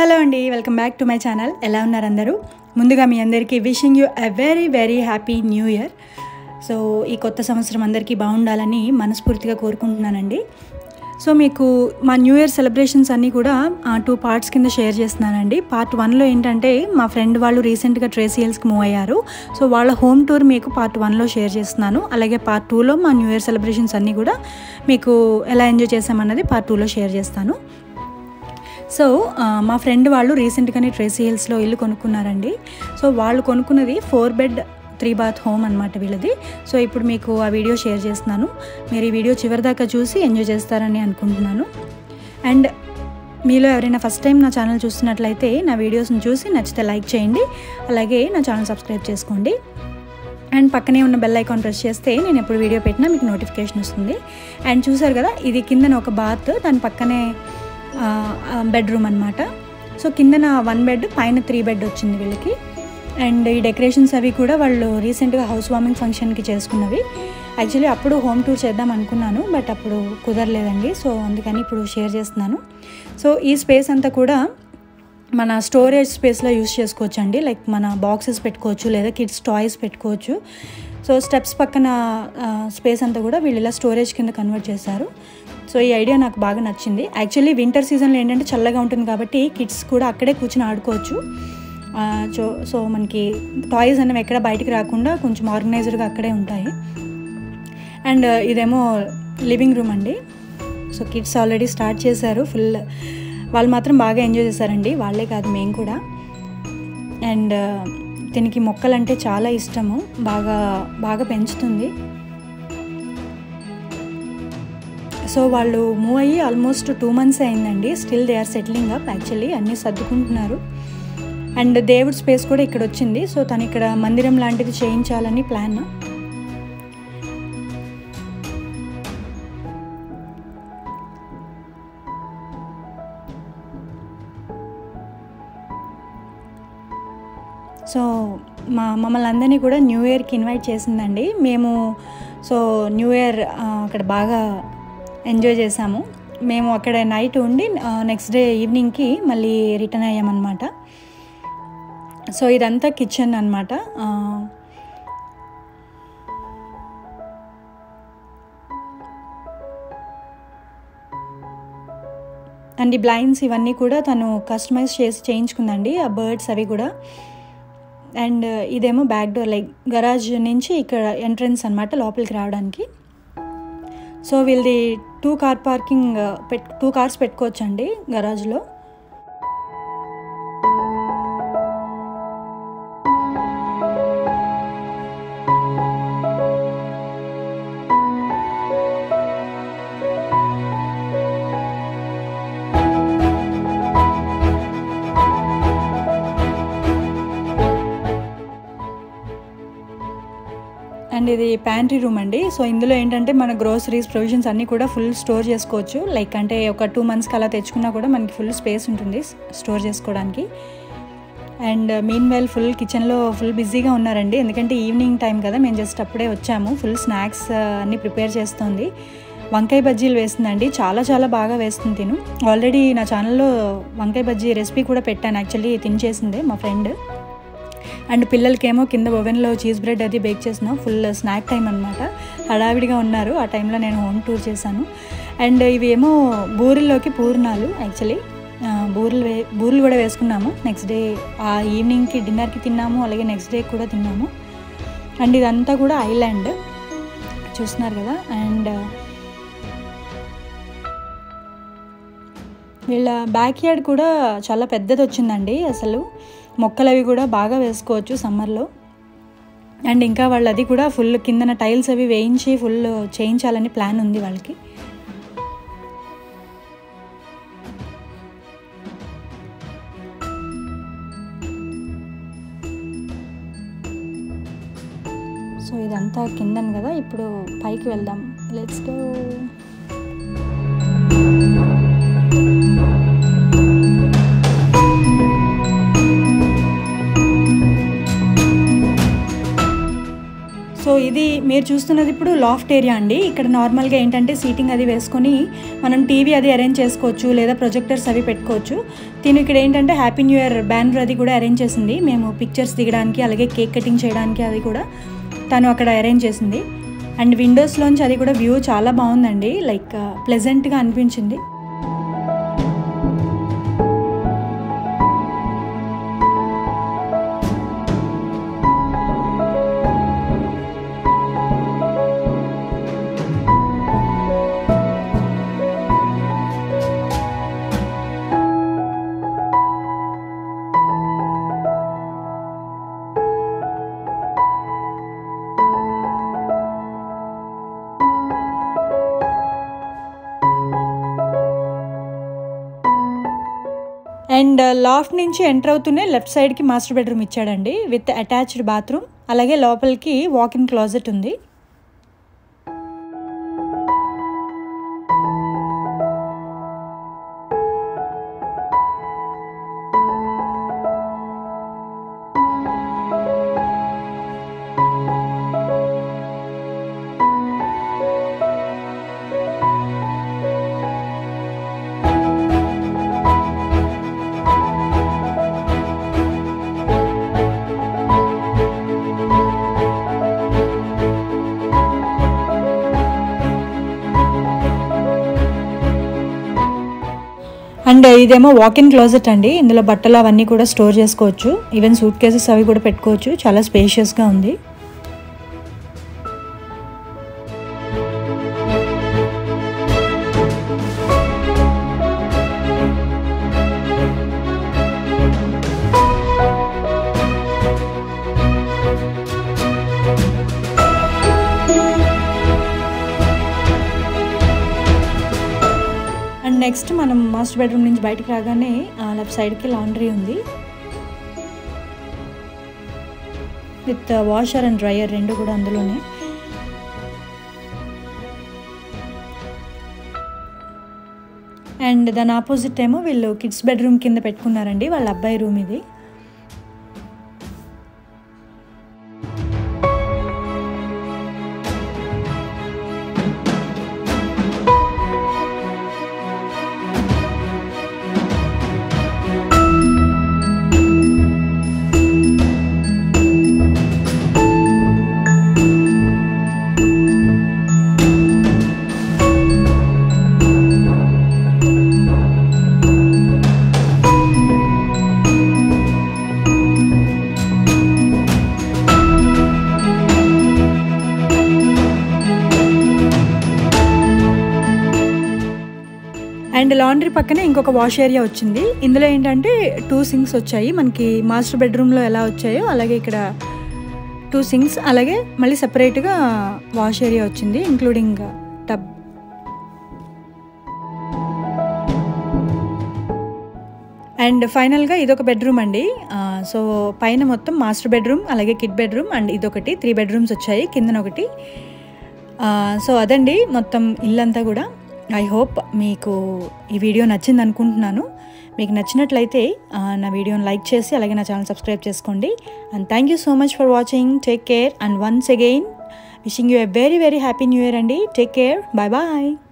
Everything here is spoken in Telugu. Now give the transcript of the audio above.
హలో అండి welcome back to my channel ఎలా ఉన్నారు అందరూ ముందుగా మీ అందరికీ wishing you a very very happy new year so ఈ కొత్త సంవత్సరం అందరికీ బాగుండాలని మనస్ఫూర్తిగా కోరుకుంటున్నానండి సో మీకు మా న్యూ ఇయర్ సెలబ్రేషన్స్ అన్నీ కూడా టూ పార్ట్స్ కింద షేర్ చేస్తున్నానండి పార్ట్ వన్లో ఏంటంటే మా ఫ్రెండ్ వాళ్ళు రీసెంట్గా ట్రేసియల్స్కి మూవ్ అయ్యారు సో వాళ్ళ హోమ్ టూర్ మీకు పార్ట్ వన్లో షేర్ చేస్తున్నాను అలాగే పార్ట్ టూలో మా న్యూ ఇయర్ సెలబ్రేషన్స్ అన్నీ కూడా మీకు ఎలా ఎంజాయ్ చేసామన్నది పార్ట్ టూలో షేర్ చేస్తాను సో ఆ, మా ఫ్రెండ్ వాళ్ళు రీసెంట్గానే ట్రేసీ హిల్స్లో ఇల్లు కొనుక్కున్నారండి సో వాళ్ళు కొనుక్కున్నది four bed three bath home అనమాట వీళ్ళది సో ఇప్పుడు మీకు ఆ వీడియో షేర్ చేస్తున్నాను మీరు ఈ వీడియో చివరిదాకా చూసి ఎంజాయ్ చేస్తారని అనుకుంటున్నాను అండ్ మీలో ఎవరైనా ఫస్ట్ టైం నా ఛానల్ చూస్తున్నట్లయితే నా వీడియోస్ని చూసి నచ్చితే లైక్ చేయండి అలాగే నా ఛానల్ సబ్స్క్రైబ్ చేసుకోండి అండ్ పక్కనే ఉన్న బెల్ ఐకాన్ ప్రెస్ చేస్తే నేను ఎప్పుడు వీడియో పెట్టినా మీకు నోటిఫికేషన్ వస్తుంది అండ్ చూసారు కదా ఇది కిందన ఒక బాత్ దాని పక్కనే బెడ్రూమ్ అనమాట సో కిందన వన్ బెడ్ పైన త్రీ బెడ్ వచ్చింది వీళ్ళకి అండ్ ఈ డెకరేషన్స్ అవి కూడా వాళ్ళు రీసెంట్గా హౌస్ వార్మింగ్ ఫంక్షన్కి చేసుకున్నవి యాక్చువల్లీ అప్పుడు హోమ్ టూర్ చేద్దాం అనుకున్నాను బట్ అప్పుడు కుదరలేదండి సో అందుకని ఇప్పుడు షేర్ చేస్తున్నాను సో ఈ స్పేస్ అంతా కూడా మన స్టోరేజ్ స్పేస్లో యూస్ చేసుకోవచ్చు అండి లైక్ మన బాక్సెస్ పెట్టుకోవచ్చు లేదా కిడ్స్ టాయ్స్ పెట్టుకోవచ్చు సో స్టెప్స్ పక్కన స్పేస్ అంతా కూడా వీళ్ళు ఇలా స్టోరేజ్ కింద కన్వర్ట్ చేశారు సో ఈ ఐడియా నాకు బాగా నచ్చింది యాక్చువల్లీ వింటర్ సీజన్లో ఏంటంటే చల్లగా ఉంటుంది కాబట్టి కిడ్స్ కూడా అక్కడే కూర్చొని ఆడుకోవచ్చు ఆ, సో సో మనకి టాయ్స్ అనేవి ఎక్కడ బయటికి రాకుండా కొంచెం ఆర్గనైజ్డ్గా అక్కడే ఉంటాయి అండ్ ఇదేమో లివింగ్ రూమ్ అండి సో కిడ్స్ ఆల్రెడీ స్టార్ట్ చేశారు ఫుల్ వాళ్ళు మాత్రం బాగా ఎంజాయ్ చేశారండి వాళ్ళే కాదు మేము కూడా అండ్ దీనికి మొక్కలంటే చాలా ఇష్టము బాగా బాగా పెంచుతుంది సో వాళ్ళు మూవ్ అయ్యి ఆల్మోస్ట్ టూ మంత్స్ అయిందండి still they are settling up actually అన్నీ సర్దుకుంటున్నారు అండ్ దేవుడి స్పేస్ కూడా ఇక్కడ వచ్చింది సో తను ఇక్కడ మందిరం లాంటిది చేయించాలని ప్లాన్ సో మా మమ్మల్ని అందరినీ కూడా న్యూ ఇయర్కి ఇన్వైట్ చేసిందండి మేము సో న్యూ ఇయర్ ఆ, అక్కడ బాగా ఎంజాయ్ చేసాము మేము అక్కడ నైట్ ఉండి నెక్స్ట్ డే ఈవినింగ్కి మళ్ళీ రిటర్న్ అయ్యామన్నమాట సో ఇదంతా కిచెన్ అనమాట అండ్ ఈ బ్లైండ్స్ ఇవన్నీ కూడా తను కస్టమైజ్ చేసి చేయించుకుందండి ఆ బర్డ్స్ అవి కూడా అండ్ ఇదేమో బ్యాక్ డోర్ లైక్ గరాజ్ నుంచి ఇక్కడ ఎంట్రన్స్ అనమాట లోపలికి రావడానికి సో వీళ్ళది టూ కార్ పార్కింగ్ పెట్ టూ కార్స్ పెట్టుకోవచ్చండి గరాజ్లో అండ్ ఇది ప్యాంట్రీ రూమ్ అండి సో ఇందులో ఏంటంటే మన గ్రోసరీస్ ప్రొవిజన్స్ అన్నీ కూడా ఫుల్ స్టోర్ చేసుకోవచ్చు లైక్ అంటే ఒక టూ మంత్స్కి అలా తెచ్చుకున్నా కూడా మనకి ఫుల్ స్పేస్ ఉంటుంది స్టోర్ చేసుకోవడానికి అండ్ మీన్ వెల్ ఫుల్ కిచెన్లో ఫుల్ బిజీగా ఉన్నారండి ఎందుకంటే ఈవినింగ్ టైం కదా మేము జస్ట్ అప్పుడే వచ్చాము ఫుల్ స్నాక్స్ అన్నీ ప్రిపేర్ చేస్తుంది వంకాయ బజ్జీలు వేస్తుందండి చాలా చాలా బాగా వేస్తుంది తిను ఆల్రెడీ నా ఛానల్లో వంకాయ బజ్జీ రెసిపీ కూడా పెట్టాను యాక్చువల్లీ తినిచేసిందే మా ఫ్రెండ్ అండ్ పిల్లలకేమో కింద ఓవెన్లో చీజ్ బ్రెడ్ అది బేక్ చేసినాం ఫుల్ స్నాక్ టైం అనమాట హడావిడిగా ఉన్నారు ఆ టైంలో నేను హోమ్ టూర్ చేశాను అండ్ ఇవి ఏమో బూరెల్లోకి పూర్ణాలు యాక్చువల్లీ బూరెలు వే బూరెలు కూడా వేసుకున్నాము నెక్స్ట్ డే ఆ ఈవినింగ్కి డిన్నర్కి తిన్నాము అలాగే నెక్స్ట్ డే కూడా తిన్నాము అండ్ ఇదంతా కూడా ఐలాండ్ చూస్తున్నారు కదా అండ్ వీళ్ళ బ్యాక్ యార్డ్ కూడా చాలా పెద్దది వచ్చిందండి అసలు మొక్కలు అవి కూడా బాగా వేసుకోవచ్చు సమ్మర్లో అండ్ ఇంకా వాళ్ళు అది కూడా ఫుల్ కిందన టైల్స్ అవి వేయించి ఫుల్ చేయించాలని ప్లాన్ ఉంది వాళ్ళకి సో ఇదంతా కిందన కదా ఇప్పుడు పైకి వెళ్దాం లెట్స్ గో సో సో ఇది మీరు చూస్తున్నది ఇప్పుడు లాఫ్ట్ ఏరియా అండి ఇక్కడ నార్మల్గా ఏంటంటే సీటింగ్ అది వేసుకొని మనం టీవీ అది అరేంజ్ చేసుకోవచ్చు లేదా ప్రొజెక్టర్స్ అవి పెట్టుకోవచ్చు తిను ఇక్కడ ఏంటంటే హ్యాపీ న్యూ ఇయర్ బ్యానర్ అది కూడా అరేంజ్ చేసింది మేము పిక్చర్స్ దిగడానికి అలాగే కేక్ కటింగ్ చేయడానికి అది కూడా తను అక్కడ అరేంజ్ చేసింది అండ్ విండోస్లోంచి అది కూడా వ్యూ చాలా బాగుందండి లైక్ ప్లెజెంట్గా అనిపించింది అండ్ లాఫ్ట్ నుంచి ఎంటర్ అవుతూనే లెఫ్ట్ సైడ్కి మాస్టర్ బెడ్రూమ్ ఇచ్చాడండి విత్ అటాచ్డ్ బాత్రూమ్ అలాగే లోపలికి వాక్ ఇన్ క్లాజెట్ ఉంది అండ్ ఇదేమో వాక్ ఇన్ క్లోజెట్ అండి ఇందులో బట్టలు అవన్నీ కూడా స్టోర్ చేసుకోవచ్చు ఈవెన్ సూట్ కేసెస్ అవి కూడా పెట్టుకోవచ్చు చాలా స్పేషియస్గా ఉంది అండ్ నెక్స్ట్ మనం మాస్టర్ బెడ్రూమ్ నుంచి బయటకు రాగానే లెఫ్ట్ సైడ్కి లాండ్రీ ఉంది విత్ వాషర్ అండ్ డ్రయర్ రెండు కూడా అందులోనే అండ్ దాని ఆపోజిట్ ఏమో వీళ్ళు కిడ్స్ బెడ్రూమ్ కింద పెట్టుకున్నారండి వాళ్ళ అబ్బాయి రూమ్ ఇది అండ్ లాండ్రీ పక్కనే ఇంకొక వాష్ ఏరియా వచ్చింది ఇందులో ఏంటంటే టూ సింక్స్ వచ్చాయి మనకి మాస్టర్ బెడ్రూమ్లో ఎలా వచ్చాయో అలాగే ఇక్కడ టూ సింక్స్ అలాగే మళ్ళీ సపరేట్గా వాష్ ఏరియా వచ్చింది ఇంక్లూడింగ్ టబ్ అండ్ ఫైనల్గా ఇదొక బెడ్రూమ్ అండి సో పైన మొత్తం మాస్టర్ బెడ్రూమ్ అలాగే కిడ్ బెడ్రూమ్ అండ్ ఇదొకటి త్రీ బెడ్రూమ్స్ వచ్చాయి కిందన ఒకటి సో అదండి మొత్తం ఇల్లంతా కూడా ఐ హోప్ మీకు ఈ వీడియో నచ్చింది అనుకుంటున్నాను మీకు నచ్చినట్లయితే నా వీడియోని లైక్ చేసి అలాగే నా ఛానల్ సబ్స్క్రైబ్ చేసుకోండి and thank you so much for watching take care and once again wishing you a very very happy new year అండి టేక్ కేర్ బాయ్ బాయ్